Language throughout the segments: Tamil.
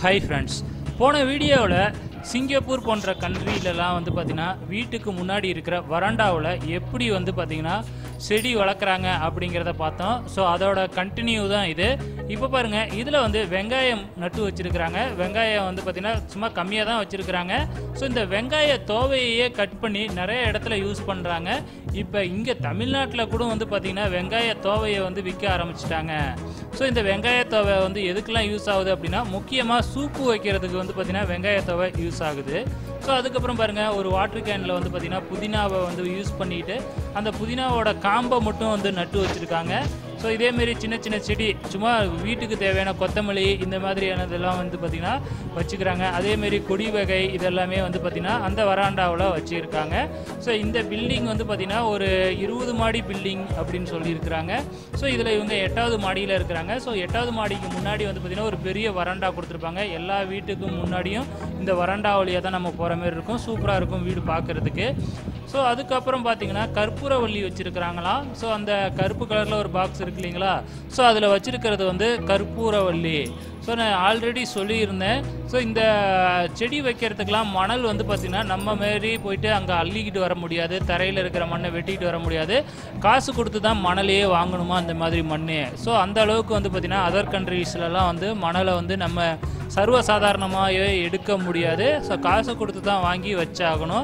ஹாய் ஃப்ரெண்ட்ஸ் போன வீடியோவில் சிங்கப்பூர் போன்ற கண்ட்ரிலலாம் வந்து பார்த்திங்கன்னா வீட்டுக்கு முன்னாடி இருக்கிற வராண்டாவில் எப்படி வந்து பார்த்திங்கன்னா செடி வளர்க்குறாங்க அப்படிங்கிறத பார்த்தோம் ஸோ அதோட கண்டினியூ தான் இது இப்போ பாருங்கள் இதில் வந்து வெங்காயம் நட்டு வச்சுருக்கிறாங்க வெங்காயம் வந்து பார்த்திங்கன்னா சும்மா கம்மியாக தான் வச்சுருக்கிறாங்க ஸோ இந்த வெங்காய தோவையே கட் பண்ணி நிறைய இடத்துல யூஸ் பண்ணுறாங்க இப்போ இங்கே தமிழ்நாட்டில் கூட வந்து பார்த்திங்கன்னா வெங்காய தோவையை வந்து விற்க ஆரம்பிச்சிட்டாங்க ஸோ இந்த வெங்காய தோவை வந்து எதுக்கெல்லாம் யூஸ் ஆகுது அப்படின்னா முக்கியமாக சூப்பு வைக்கிறதுக்கு வந்து பார்த்திங்கன்னா வெங்காய தோவை யூஸ் ஆகுது ஸோ அதுக்கப்புறம் பாருங்கள் ஒரு வாட்டர் கேனில் வந்து பார்த்திங்கன்னா புதினாவை வந்து யூஸ் பண்ணிட்டு அந்த புதினாவோட காம்பை மட்டும் வந்து நட்டு வச்சுருக்காங்க ஸோ இதேமாரி சின்ன சின்ன செடி சும்மா வீட்டுக்கு தேவையான கொத்தமல்லி இந்த மாதிரியானதெல்லாம் வந்து பார்த்திங்கன்னா வச்சுக்கிறாங்க அதேமாரி கொடி வகை இதெல்லாமே வந்து பார்த்திங்கன்னா அந்த வராண்டாவில் வச்சுருக்காங்க ஸோ இந்த பில்டிங் வந்து பார்த்திங்கன்னா ஒரு இருபது மாடி பில்டிங் அப்படின்னு சொல்லியிருக்கிறாங்க ஸோ இதில் இவங்க எட்டாவது மாடியில் இருக்கிறாங்க ஸோ எட்டாவது மாடிக்கு முன்னாடி வந்து பார்த்திங்கன்னா ஒரு பெரிய வராண்டா கொடுத்துருப்பாங்க எல்லா வீட்டுக்கும் முன்னாடியும் இந்த வராண்டா வழியாக தான் நம்ம போகிற மாதிரி இருக்கும் சூப்பராக இருக்கும் வீடு பார்க்குறதுக்கு ஸோ அதுக்கப்புறம் பார்த்தீங்கன்னா கற்பூரவள்ளி வச்சுருக்கிறாங்களாம் ஸோ அந்த கருப்பு கலரில் ஒரு பாக்ஸ் இருக்கு இல்லைங்களா ஸோ அதில் வச்சுருக்கிறது வந்து கற்பூரவள்ளி ஸோ நான் ஆல்ரெடி சொல்லியிருந்தேன் ஸோ இந்த செடி வைக்கிறதுக்கெலாம் மணல் வந்து பார்த்திங்கன்னா நம்ம மாரி போயிட்டு அங்கே அள்ளிக்கிட்டு வர முடியாது தரையில் இருக்கிற மண்ணை வெட்டிக்கிட்டு வர முடியாது காசு கொடுத்து தான் மணலையே வாங்கணுமா அந்த மாதிரி மண் ஸோ அந்த அளவுக்கு வந்து பார்த்திங்கன்னா அதர் கண்ட்ரீஸ்லலாம் வந்து மணலை வந்து நம்ம சர்வசாதாரணமாகவே எடுக்க முடியாது ஸோ காசு கொடுத்து தான் வாங்கி வச்சாகணும்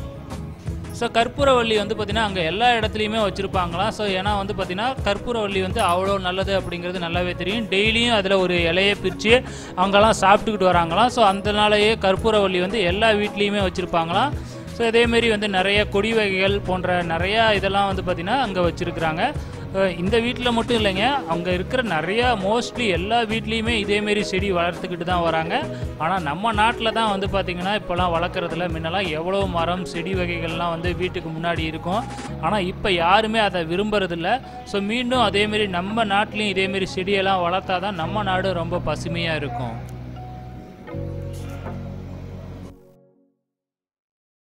ஸோ கற்பூரவள்ளி வந்து பார்த்திங்கன்னா அங்கே எல்லா இடத்துலையுமே வச்சுருப்பாங்களாம் ஸோ ஏன்னா வந்து பார்த்திங்கன்னா கற்பூரவள்ளி வந்து அவ்வளோ நல்லது அப்படிங்கிறது நல்லாவே தெரியும் டெய்லியும் அதில் ஒரு இலையை பிரித்து அவங்கெல்லாம் சாப்பிட்டுக்கிட்டு வராங்களாம் ஸோ அதனாலேயே கற்பூரவள்ளி வந்து எல்லா வீட்லேயுமே வச்சுருப்பாங்களாம் ஸோ இதேமாரி வந்து நிறைய கொடி வகைகள் போன்ற நிறையா இதெல்லாம் வந்து பார்த்திங்கன்னா அங்கே வச்சுருக்குறாங்க இந்த வீட்டில் மட்டும் இல்லைங்க அங்கே இருக்கிற நிறையா மோஸ்ட்லி எல்லா வீட்லேயுமே இதேமாரி செடி வளர்த்துக்கிட்டு தான் வராங்க ஆனால் நம்ம நாட்டில் தான் வந்து பார்த்திங்கன்னா இப்போலாம் வளர்க்குறதுல முன்னெல்லாம் எவ்வளோ மரம் செடி வகைகள்லாம் வந்து வீட்டுக்கு முன்னாடி இருக்கும் ஆனால் இப்போ யாருமே அதை விரும்புறதில்ல ஸோ மீண்டும் அதேமாரி நம்ம நாட்டிலையும் இதேமாரி செடியெல்லாம் வளர்த்தா தான் நம்ம நாடு ரொம்ப பசுமையாக இருக்கும்